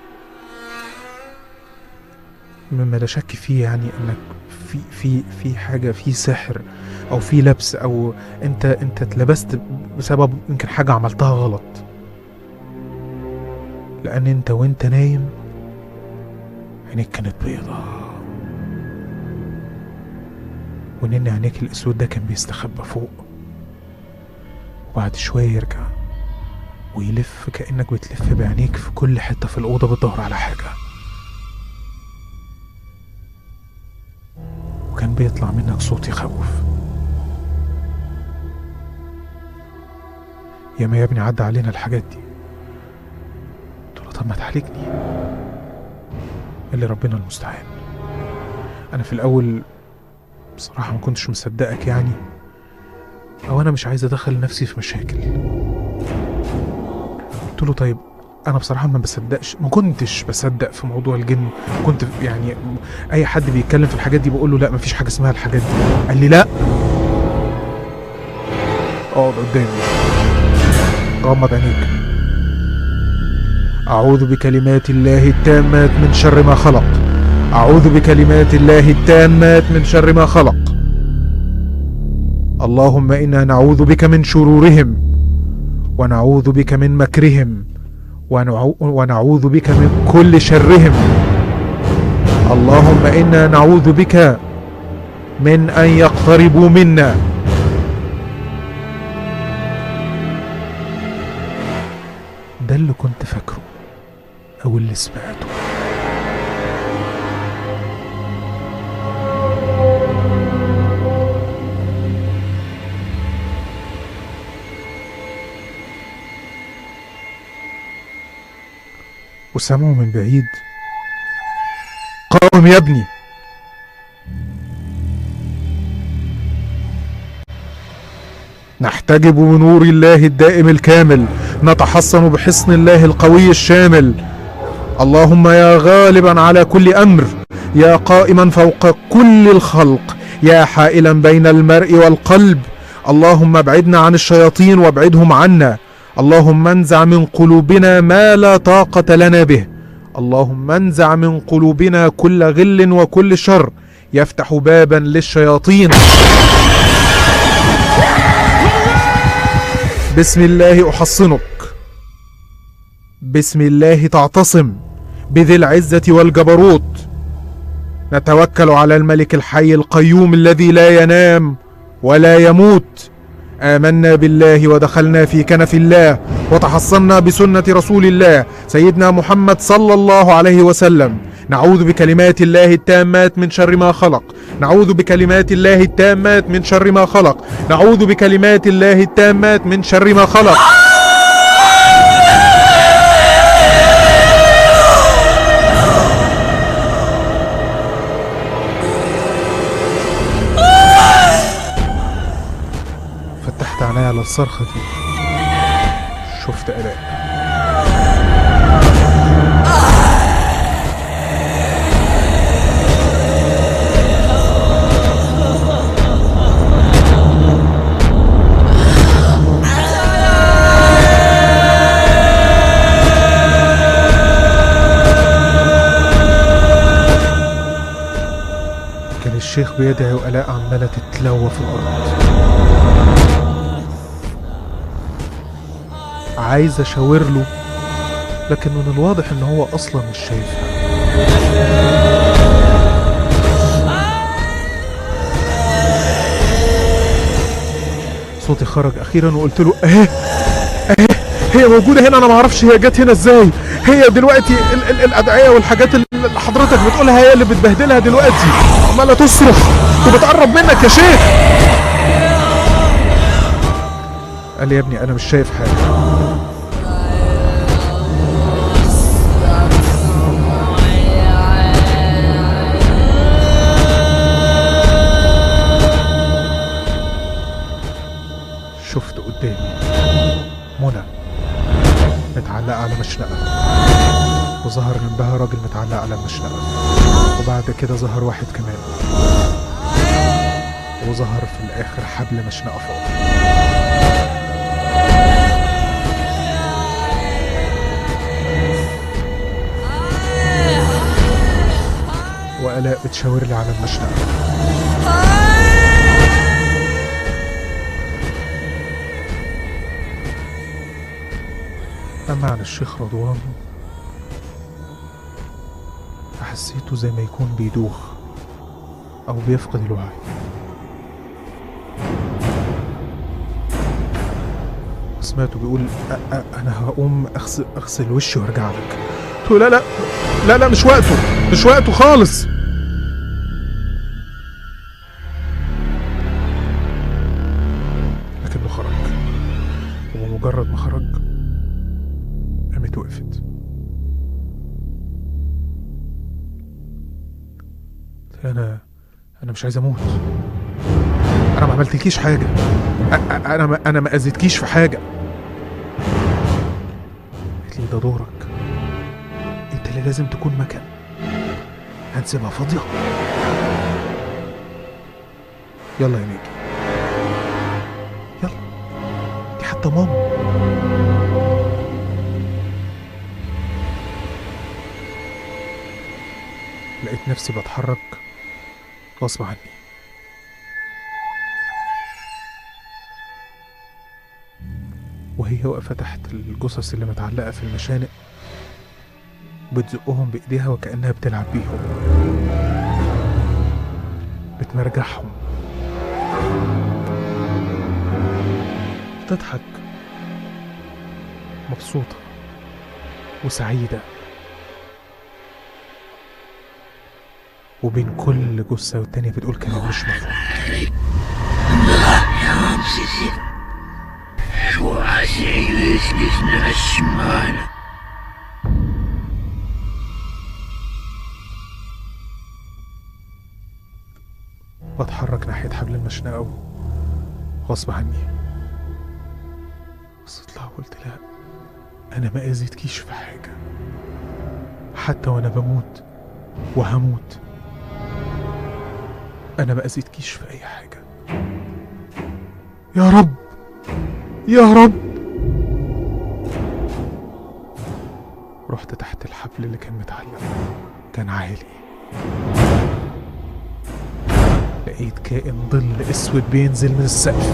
[SPEAKER 5] مما لا شك فيه يعني انك في في في حاجه في سحر او في لبس او انت انت اتلبست بسبب يمكن حاجه عملتها غلط لان انت وانت نايم عينيك كانت بيضة ونن عينيك الاسود ده كان بيستخبى فوق وبعد شويه يرجع ويلف كأنك بتلف بعينيك في كل حتة في الأوضة بتدور على حاجة وكان بيطلع منك صوت يخوف يا ما يا ابني عدى علينا الحاجات دي قلت له طب ما تعالجني قال لي ربنا المستعان انا في الاول بصراحة ما كنتش مصدقك يعني او انا مش عايز ادخل نفسي في مشاكل قلت له طيب انا بصراحه ما بصدقش ما كنتش بصدق في موضوع الجن كنت يعني اي حد بيتكلم في الحاجات دي بقول له لا مفيش حاجه اسمها الحاجات دي قال لي لا اقعد قدامي غمض عينيك اعوذ بكلمات الله التامات من شر ما خلق اعوذ بكلمات الله التامات من شر ما خلق اللهم انا نعوذ بك من شرورهم ونعوذ بك من مكرهم ونعو ونعوذ بك من كل شرهم اللهم انا نعوذ بك من ان يقتربوا منا ده اللي كنت فاكره او اللي سمعته وسمعوا من بعيد قاوم يا ابني نحتجب بنور الله الدائم الكامل نتحصن بحصن الله القوي الشامل اللهم يا غالبا على كل امر يا قائما فوق كل الخلق يا حائلا بين المرء والقلب اللهم ابعدنا عن الشياطين وابعدهم عنا اللهم انزع من قلوبنا ما لا طاقة لنا به اللهم انزع من قلوبنا كل غل وكل شر يفتح بابا للشياطين بسم الله احصنك بسم الله تعتصم بذي العزة والجبروت نتوكل على الملك الحي القيوم الذي لا ينام ولا يموت آمنا بالله ودخلنا في كنف الله وتحصنا بسنة رسول الله سيدنا محمد صلى الله عليه وسلم نعوذ بكلمات الله التامات من شر ما خلق نعوذ بكلمات الله التامات من شر ما خلق نعوذ بكلمات الله التامات من شر ما خلق فتحت عيني على الصرخة دي شفت آلاء كان الشيخ بيدعي وآلاء عمالة تتلوى في الأرض عايز اشاور له لكن من الواضح ان هو اصلا مش شايفها صوتي خرج اخيرا وقلت له اهي اهي هي موجوده هنا انا ما اعرفش هي جت هنا ازاي هي دلوقتي ال ال الادعيه والحاجات اللي حضرتك بتقولها هي اللي بتبهدلها دلوقتي عماله تصرخ وبتقرب منك يا شيخ قال لي يا ابني انا مش شايف حاجه شفت قدامي منى متعلقة على مشنقة وظهر جنبها راجل متعلق على المشنقة وبعد كده ظهر واحد كمان وظهر في الآخر حبل مشنقة فوق وآلاء بتشاور لي على المشنقة أما عن الشيخ رضوان فحسيته زي ما يكون بيدوخ أو بيفقد الوعي سمعته بيقول أ- أ- أنا هقوم أغسل أغسل وشي وأرجع لك قلت له لا لا لا لا مش وقته مش وقته خالص لكنه خرج وبمجرد ما خرج قامت وقفت قلت لها انا انا مش عايز اموت انا ما عملتلكيش حاجه أ- أ- انا ما انا ما اذيتكيش في حاجه قالت لي ده دورك انت اللي لازم تكون مكان هنسيبها فاضيه يلا يا ناجي يلا دي حتى ماما لقيت نفسي بتحرك غصب عني وهي واقفة تحت الجثث اللي متعلقة في المشانق بتزقهم بإيديها وكأنها بتلعب بيهم بتمرجحهم بتضحك مبسوطة وسعيدة وبين كل جثة والتانية بتقول كلام مش مفهوم بتحرك ناحية حبل المشنقة غصب عني بصيت لها وقلت لها أنا ما أذيتكيش في حاجة حتى وأنا بموت وهموت أنا ما أذيتكيش في أي حاجة يا رب يا رب رحت تحت الحبل اللي كان متعلق كان عالي لقيت كائن ظل اسود بينزل من السقف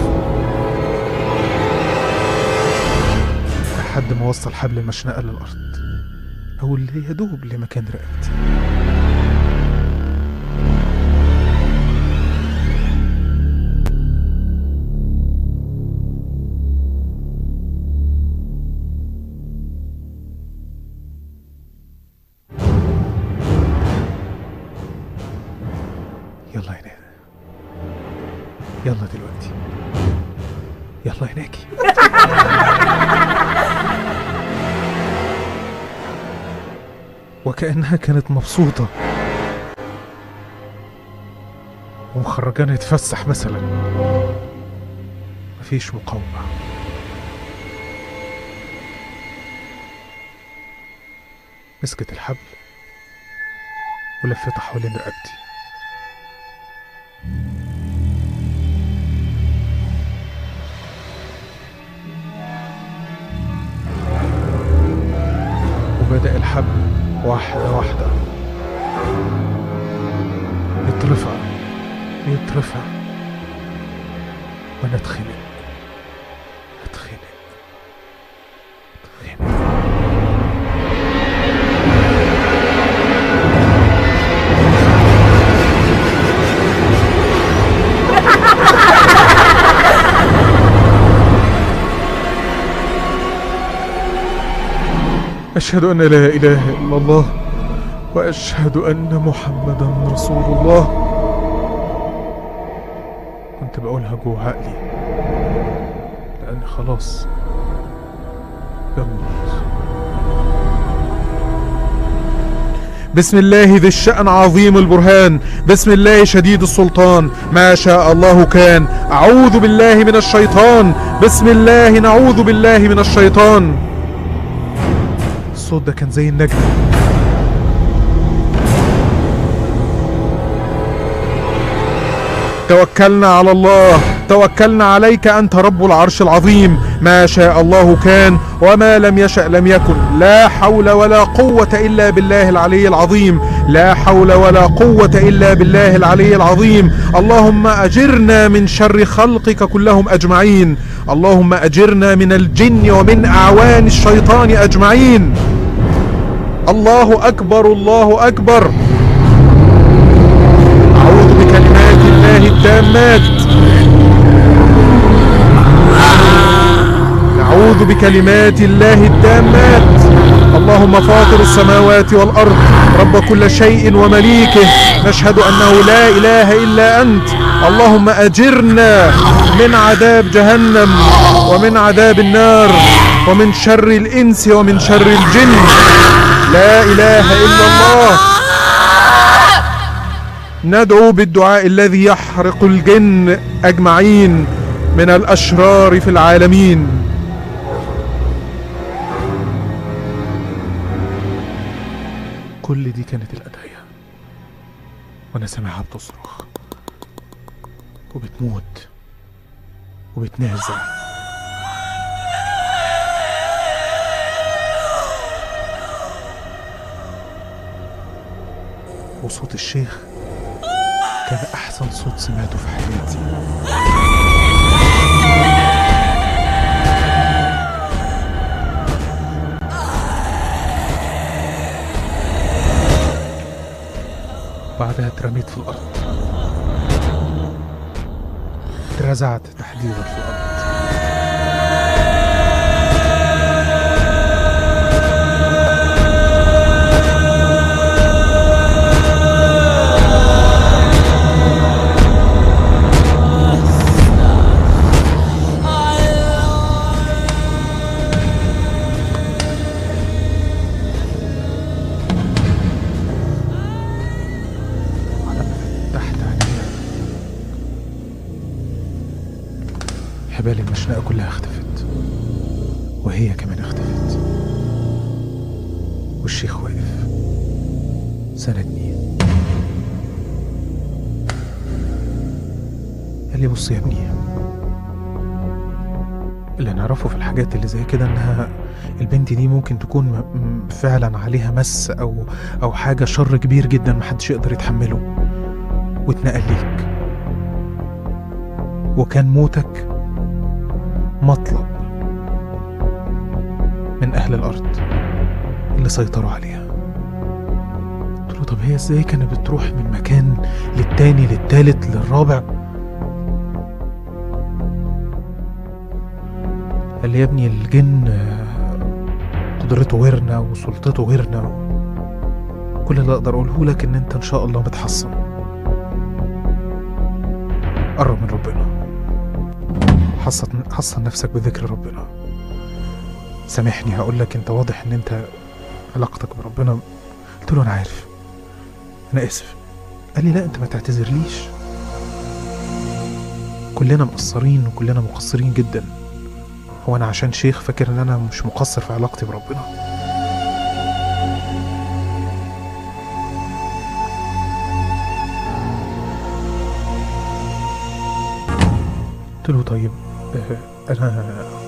[SPEAKER 5] لحد ما وصل حبل المشنقة للأرض أو اللي يدوب لمكان رقبتي يلا يا نانا يلا دلوقتي يلا يا ناكي وكأنها كانت مبسوطة ومخرجانا يتفسح مثلا مفيش مقاومة مسكت الحبل ولفتها حوالين رقبتي وبدأ الحبل واحدة واحدة يترفع يترفع وأنا أتخنق أتخنق أتخنق أشهد أن لا إله إلا الله وأشهد أن محمدا رسول الله كنت بقولها جوه عقلي لأن خلاص بموت بسم الله ذي الشأن عظيم البرهان بسم الله شديد السلطان ما شاء الله كان أعوذ بالله من الشيطان بسم الله نعوذ بالله من الشيطان الصوت ده كان زي النجم توكلنا على الله توكلنا عليك أنت رب العرش العظيم ما شاء الله كان وما لم يشأ لم يكن لا حول ولا قوة إلا بالله العلي العظيم لا حول ولا قوة إلا بالله العلي العظيم اللهم أجرنا من شر خلقك كلهم أجمعين اللهم أجرنا من الجن ومن أعوان الشيطان أجمعين الله أكبر الله أكبر أعوذ بكلمات الله التامات نعوذ بكلمات الله التامات اللهم فاطر السماوات والأرض رب كل شيء ومليكه نشهد أنه لا إله إلا أنت اللهم أجرنا من عذاب جهنم ومن عذاب النار ومن شر الإنس ومن شر الجن لا إله إلا الله ندعو بالدعاء الذي يحرق الجن أجمعين من الأشرار في العالمين كل دي كانت الأدعية وأنا سامعها بتصرخ وبتموت وبتنازع وصوت الشيخ كان أحسن صوت سمعته في حياتي بعدها اترميت في الأرض اترزعت تحديدا في الأرض ولما فتحت عينيا حبال المشنقة كلها اختفت وهي كمان اختفت والشيخ واقف سندني قال لي بص يا ابني اللي نعرفه في الحاجات اللي زي كده انها البنت دي ممكن تكون م- م- فعلا عليها مس او او حاجه شر كبير جدا محدش يقدر يتحمله واتنقل ليك وكان موتك مطلب من اهل الارض اللي سيطروا عليها قلت له طب هي ازاي كانت بتروح من مكان للتاني للتالت للرابع قال لي يا ابني الجن آه، قدرته غيرنا وسلطته غيرنا كل اللي اقدر اقوله لك ان انت ان شاء الله متحصن قرب من ربنا حصن حصن نفسك بذكر ربنا سامحني هقول لك انت واضح ان انت علاقتك بربنا قلت له انا عارف انا اسف قال لي لا انت ما تعتذرليش كلنا مقصرين وكلنا مقصرين جدا هو انا عشان شيخ فاكر ان انا مش مقصر في علاقتي بربنا قلت له طيب آه، انا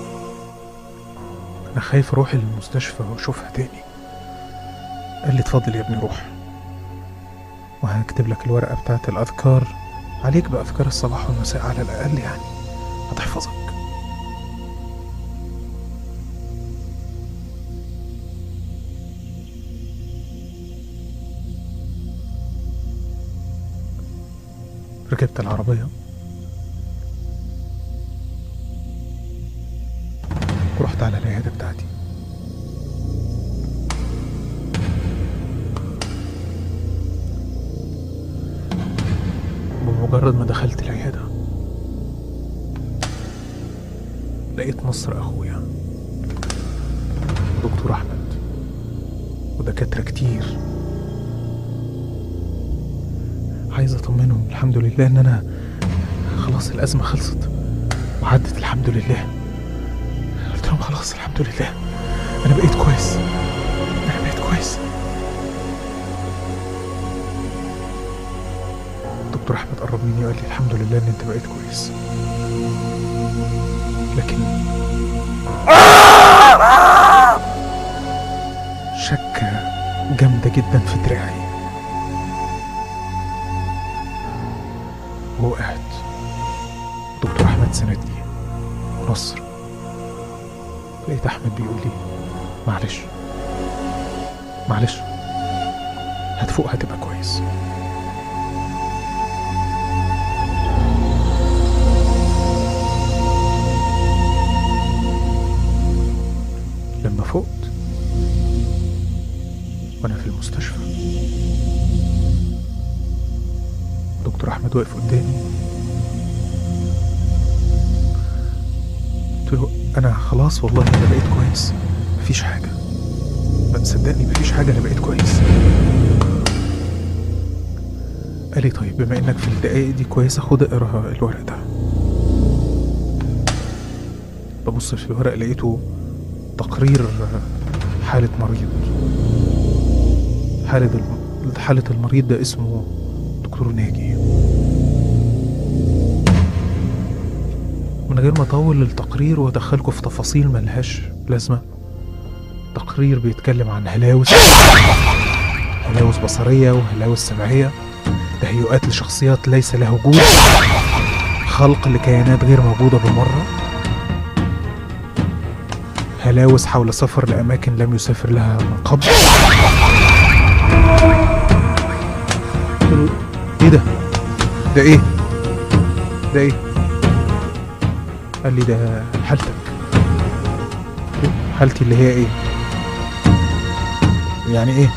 [SPEAKER 5] انا خايف اروح المستشفى واشوفها تاني قال لي اتفضل يا ابني روح وهكتب لك الورقة بتاعت الأذكار عليك بأذكار الصباح والمساء على الأقل يعني هتحفظك ركبت العربية ورحت على العيادة بتاعتي بمجرد ما دخلت العيادة لقيت نصر أخويا ودكتور أحمد ودكاترة كتير عايز أطمنهم الحمد لله إن أنا خلاص الأزمة خلصت وعدت الحمد لله قلت لهم خلاص الحمد لله أنا بقيت كويس أنا بقيت كويس دكتور احمد قرب مني وقال لي الحمد لله ان انت بقيت كويس لكن شكة جامدة جدا في دراعي وقعت دكتور احمد سندني نصر لقيت احمد بيقول لي معلش معلش هتفوق هتبقى كويس لما فقت وانا في المستشفى دكتور احمد واقف قدامي قلت له انا خلاص والله انا بقيت كويس مفيش حاجه بقى صدقني مفيش حاجه انا بقيت كويس قال لي طيب بما انك في الدقايق دي كويسه خد اقرا الورق ده ببص في الورق لقيته تقرير حالة مريض حالة الم- حالة المريض ده اسمه دكتور ناجي من غير ما اطول التقرير وادخلكم في تفاصيل ملهاش لازمه تقرير بيتكلم عن هلاوس هلاوس بصريه وهلاوس سمعيه تهيؤات لشخصيات ليس لها وجود خلق لكيانات غير موجوده بالمره هلاوس حول سفر لاماكن لم يسافر لها من قبل قلت له ايه ده ده ايه ده ايه قال لي ده حالتك قلت له حالتي اللي هي ايه يعني ايه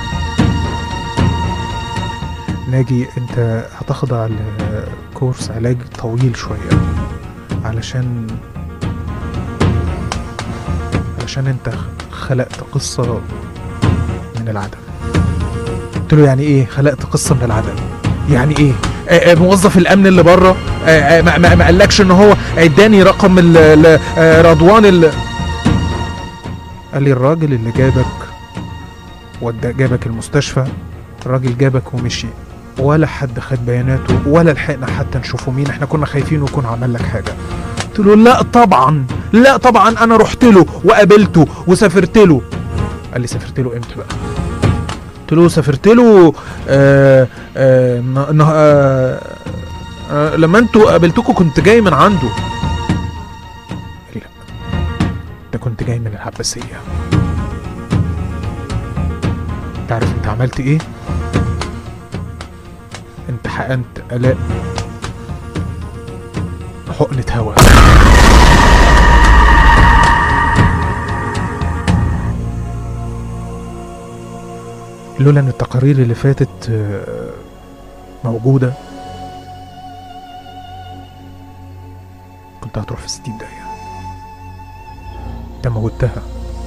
[SPEAKER 5] ناجي انت هتخضع لكورس علاج طويل شوية علشان علشان انت خلقت قصة من العدم قلت له يعني ايه خلقت قصة من العدم يعني ايه آه، آه، موظف الامن اللي بره آه، آه، ما ما- ما قالكش ان هو اداني رقم ال- ال- آه، رضوان اللي قال لي الراجل اللي جابك ودا جابك المستشفى الراجل جابك ومشي ولا حد خد بياناته ولا لحقنا حتى نشوفه مين احنا كنا خايفين يكون عمل لك حاجه قلت له لا طبعا لا طبعا انا رحت له وقابلته وسافرت له قال لي سافرت له امتى بقى قلت له سافرت له آه آه ن- ن- آه آه لما انتوا قابلتكم كنت جاي من عنده قال لي لا ده كنت جاي من العباسيه انت عارف انت عملت ايه انت حقنت الاء حقنة هوا لولا ان التقارير اللي فاتت آه، موجودة كنت هتروح في ستين دقيقة انت موتها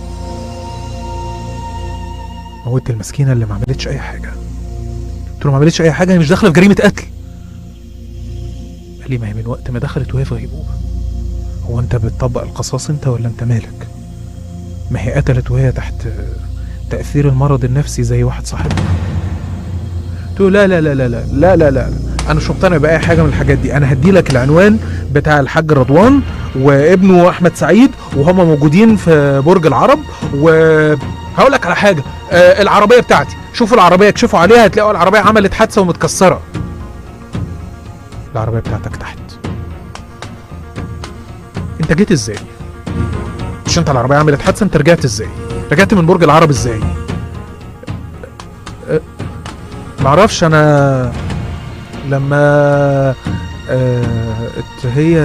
[SPEAKER 5] موت المسكينة اللي ما عملتش أي حاجة قلت له ما عملتش أي حاجة هي مش داخلة في جريمة قتل قال لي ما هي من وقت ما دخلت وهي في غيبوبة هو أنت بتطبق القصاص أنت ولا أنت مالك ما هي قتلت وهي تحت تأثير المرض النفسي زي واحد صاحبنا قلت له لا لا لا لا لا لا لا لا انا مش مقتنع باي حاجه من الحاجات دي انا هدي لك العنوان بتاع الحاج رضوان وابنه احمد سعيد وهما موجودين في برج العرب وهقول لك على حاجه آه العربيه بتاعتي شوفوا العربيه اكشفوا عليها هتلاقوا العربيه عملت حادثه ومتكسره العربيه بتاعتك تحت انت جيت ازاي مش انت العربيه عملت حادثه انت رجعت ازاي رجعت من برج العرب ازاي أه، معرفش انا لما آه ات- هي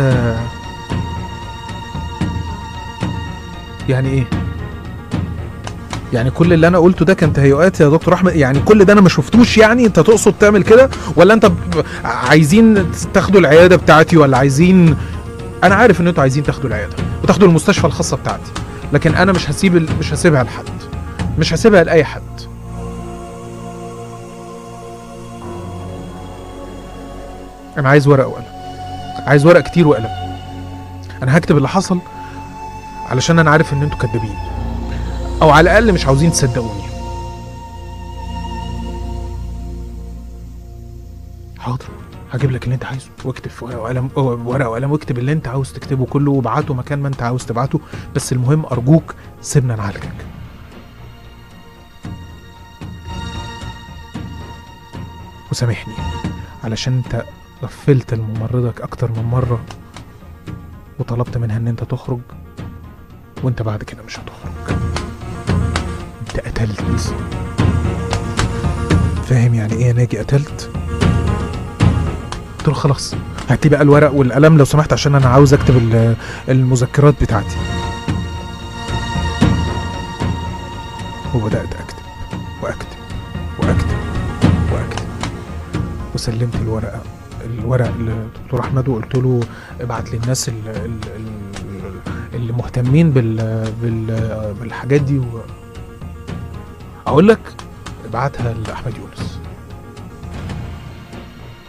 [SPEAKER 5] يعني ايه يعني كل اللي انا قلته ده كان تهيؤات يا دكتور احمد يعني كل ده انا ما شفتوش يعني انت تقصد تعمل كده ولا انت ب- عايزين تاخدوا العياده بتاعتي ولا عايزين انا عارف ان انتوا عايزين تاخدوا العياده وتاخدوا المستشفى الخاصه بتاعتي لكن انا مش هسيب ال- مش هسيبها لحد مش هسيبها لاي حد انا عايز ورقه وقلم عايز ورق كتير وقلم انا هكتب اللي حصل علشان انا عارف ان انتوا كدابين او على الاقل مش عاوزين تصدقوني حاضر هجيب لك اللي انت عايزه واكتب في ورقه وقلم ورقه وقلم واكتب اللي انت عاوز تكتبه كله وابعته مكان ما انت عاوز تبعته بس المهم ارجوك سيبنا نعالجك وسامحني علشان انت غفلت الممرضك اكتر من مره وطلبت منها ان انت تخرج وانت بعد كده مش هتخرج انت قتلت فاهم يعني ايه يا ناجي قتلت قلت له خلاص هات لي بقى الورق والقلم لو سمحت عشان انا عاوز اكتب ال- المذكرات بتاعتي وبدات اكتب واكتب واكتب واكتب وسلمت الورقه الورق للدكتور احمد وقلت له ابعت للناس ال- ال- ال- اللي مهتمين بال بال بالحاجات دي و... اقول لك ابعتها لاحمد يونس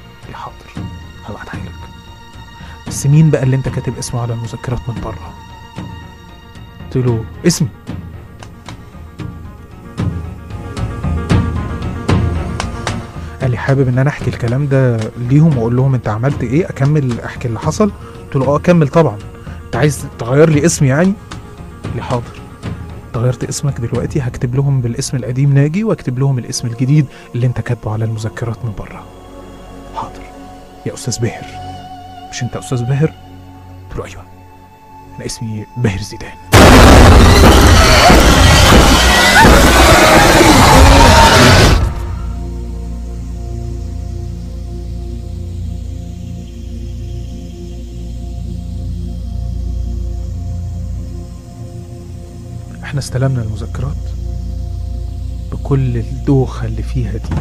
[SPEAKER 5] هبعتها لك بس مين بقى اللي انت كاتب اسمه على المذكرات من بره قلت له اسمي قال لي حابب ان انا احكي الكلام ده ليهم واقول لهم انت عملت ايه اكمل احكي اللي حصل قلت له اه اكمل طبعا انت عايز تغير لي اسمي يعني قال لي حاضر غيرت اسمك دلوقتي هكتب لهم بالاسم القديم ناجي واكتب لهم الاسم الجديد اللي انت كاتبه على المذكرات من بره حاضر يا استاذ باهر مش انت استاذ باهر قلت له ايوه انا اسمي باهر زيدان احنا استلمنا المذكرات بكل الدوخة اللي فيها دي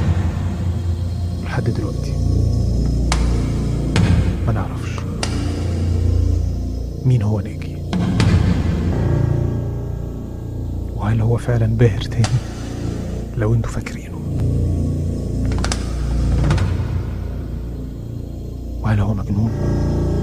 [SPEAKER 5] لحد دلوقتي ما نعرفش مين هو ناجي وهل هو فعلا باهر تاني لو انتوا فاكرينه وهل هو مجنون